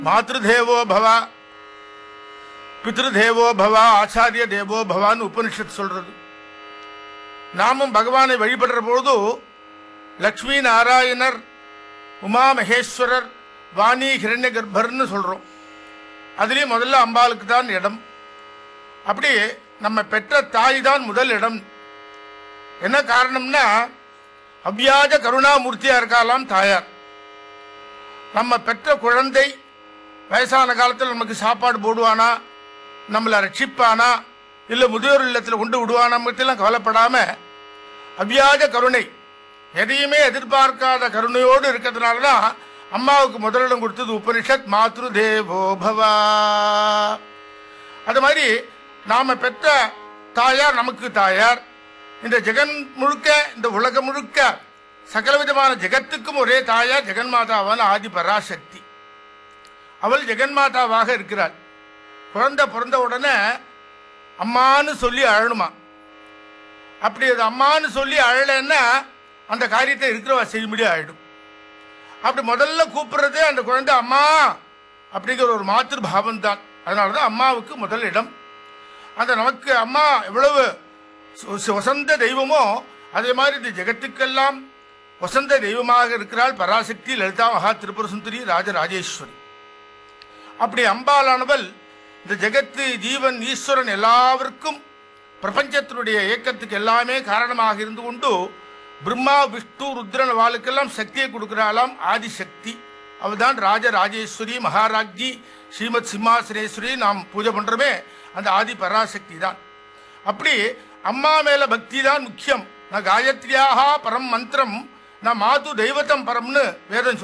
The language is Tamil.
மாத்ருதேவோ பவ பித்ருதேவோ பவ ஆச்சாரிய தேவோ பவான்னு உபனிஷத் சொல்றது நாமும் பகவானை வழிபடுற பொழுது லக்ஷ்மி நாராயணர் உமா மகேஸ்வரர் வாணி ஹிரண்ய கர்ப்பர்னு சொல்றோம் அதுலயும் முதல்ல அம்பாளுக்கு தான் இடம் அப்படி நம்ம பெற்ற தாய் தான் முதல் இடம் என்ன காரணம்னா அவ்வியாஜ கருணாமூர்த்தியா இருக்காலாம் தாயார் நம்ம பெற்ற குழந்தை வயசான காலத்தில் நமக்கு சாப்பாடு போடுவானா நம்மளை ரட்சிப்பானா இல்லை முதியோர் இல்லத்தில் கொண்டு விடுவானா பற்றிலாம் கவலைப்படாம அவ்வியாஜ கருணை எதையுமே எதிர்பார்க்காத கருணையோடு இருக்கிறதுனால தான் அம்மாவுக்கு முதலிடம் கொடுத்தது உபனிஷத் மாத்ரு தேவோ பவா அது மாதிரி நாம பெற்ற தாயார் நமக்கு தாயார் இந்த ஜெகன் முழுக்க இந்த உலகம் முழுக்க சகல விதமான ஜெகத்துக்கும் ஒரே தாயார் ஜெகன்மாதாவான ஆதி பராசக்தி அவள் ஜெகன்மாதாவாக இருக்கிறாள் குழந்தை பிறந்த உடனே அம்மான்னு சொல்லி அழணுமா அப்படி அது அம்மான்னு சொல்லி அழலைன்னா அந்த காரியத்தை இருக்கிறவா செய்யும்படி ஆயிடும் அப்படி முதல்ல கூப்பிடுறதே அந்த குழந்தை அம்மா அப்படிங்கிற ஒரு மாத்திரு பாவம் தான் அதனால தான் அம்மாவுக்கு முதல் இடம் அந்த நமக்கு அம்மா எவ்வளவு சு- சு- வசந்த தெய்வமோ அதே மாதிரி இந்த ஜெகத்துக்கெல்லாம் வசந்த தெய்வமாக இருக்கிறாள் பராசக்தி லலிதா மகா திரிபுர சுந்தரி ராஜராஜேஸ்வரி அப்படி அம்பாளானவள் இந்த ஜெகத்து ஜீவன் ஈஸ்வரன் எல்லாருக்கும் பிரபஞ்சத்தினுடைய இயக்கத்துக்கு எல்லாமே காரணமாக இருந்து கொண்டு பிரம்மா விஷ்ணு ருத்ரன் வாளுக்கெல்லாம் சக்தியை கொடுக்கிறாளாம் ஆதிசக்தி அவள்தான் ராஜராஜேஸ்வரி மகாராஜ்ஜி ஸ்ரீமத் சிம்மாசனேஸ்வரி நாம் பூஜை பண்றோமே அந்த ஆதி பராசக்தி தான் அப்படி அம்மா மேல பக்தி தான் முக்கியம் நான் காயத்ரியாக பரம் மந்திரம் நான் மாது தெய்வத்தம் பரம்னு வேதம்